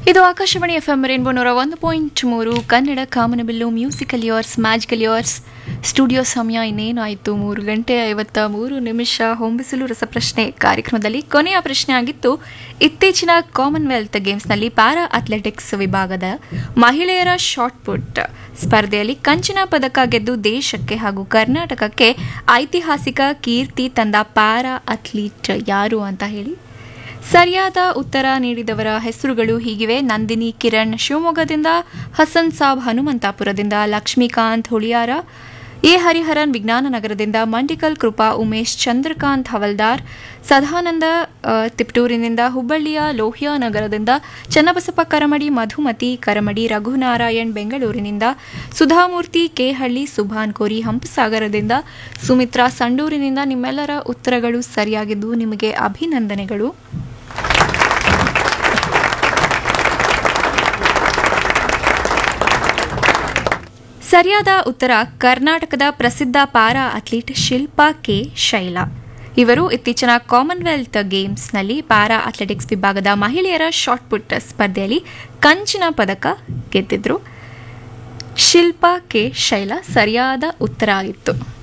ಇದು Akashvani F M rainbow ನೂರ ಒಂದು ಪಾಯಿಂಟ್ ಮೂರು ಕನ್ನಡ ಕಾಮನಬಿಲ್ಲು musical years magical years studio ಸಮಯ ಇನ್ನೇನಾಯಿತು ಮೂರು ಗಂಟೆ ಐವತ್ತ ಮೂರು ನಿಮಿಷ ಹೊಂಬಿಸಲು ರಸಪ್ರಶ್ನೆ ಕಾರ್ಯಕ್ರಮದಲ್ಲಿ ಕೊನೆಯ ಪ್ರಶ್ನೆ ಆಗಿತ್ತು ಇತ್ತೀಚಿನ ಕಾಮನ್ವೆಲ್ತ್ ಗೇಮ್ಸ್ನಲ್ಲಿ ಪ್ಯಾರಾ ಅಥ್ಲೆಟಿಕ್ಸ್ ವಿಭಾಗದ ಮಹಿಳೆಯರ ಶಾರ್ಟ್ ಪುಟ್ ಸ್ಪರ್ಧೆಯಲ್ಲಿ ಕಂಚಿನ ಪದಕ ಗೆದ್ದು ದೇಶಕ್ಕೆ ಹಾಗೂ ಕರ್ನಾಟಕಕ್ಕೆ ಐತಿಹಾಸಿಕ ಕೀರ್ತಿ ತಂದ ಪ್ಯಾರಾ ಅಥ್ಲೀಟ್ ಯಾರು ಅಂತ ಹೇಳಿ ಸರಿಯಾದ ಉತ್ತರ ನೀಡಿದವರ ಹೆಸರುಗಳು ಹೀಗಿವೆ ನಂದಿನಿ ಕಿರಣ್ ಶಿವಮೊಗ್ಗದಿಂದ ಹಸನ್ ಸಾಬ್ ಹನುಮಂತಾಪುರದಿಂದ ಲಕ್ಷ್ಮೀಕಾಂತ್ ಹುಳಿಯಾರ ಎ ಹರಿಹರನ್ ವಿಜ್ಞಾನ ನಗರದಿಂದ ಮಂಡಿಕಲ್ ಕೃಪಾ ಉಮೇಶ್ ಚಂದ್ರಕಾಂತ್ ಹವಲ್ದಾರ್ ಸದಾನಂದ ಆ, ತಿಪ್ಟೂರಿನಿಂದ ಹುಬ್ಬಳ್ಳಿಯ ಲೋಹಿಯಾ ನಗರದಿಂದ ಚನ್ನಬಸಪ್ಪ ಕರಮಡಿ ಮಧುಮತಿ ಕರಮಡಿ ರಘುನಾರಾಯಣ್ ಬೆಂಗಳೂರಿನಿಂದ ಸುಧಾಮೂರ್ತಿ ಕೆಹಳ್ಳಿ ಸುಭಾನ್ ಕೋರಿ ಹಂಪಸಾಗರದಿಂದ ಸುಮಿತ್ರಾ ಸಂಡೂರಿನಿಂದ ನಿಮ್ಮೆಲ್ಲರ ಉತ್ತರಗಳು ಸರಿಯಾಗಿದ್ದು ನಿಮಗೆ ಅಭಿನಂದನೆಗಳು ಸರಿಯಾದ ಉತ್ತರ ಕರ್ನಾಟಕದ ಪ್ರಸಿದ್ಧ para athlete Shilpa K Shaila ಇವರು ಇತ್ತೀಚಿನ ಕಾಮನ್ವೆಲ್ತ್ ಗೇಮ್ಸ್ನಲ್ಲಿ ಪ್ಯಾರಾ ಅಥ್ಲೆಟಿಕ್ಸ್ ವಿಭಾಗದ ಮಹಿಳೆಯರ ಶಾರ್ಟ್ ಪುಟ್ ಸ್ಪರ್ಧೆಯಲ್ಲಿ ಕಂಚಿನ ಪದಕ ಗೆದ್ದಿದ್ರು ಶಿಲ್ಪಾ ಕೆ ಶೈಲಾ ಸರಿಯಾದ ಉತ್ತರ ಆಗಿತ್ತು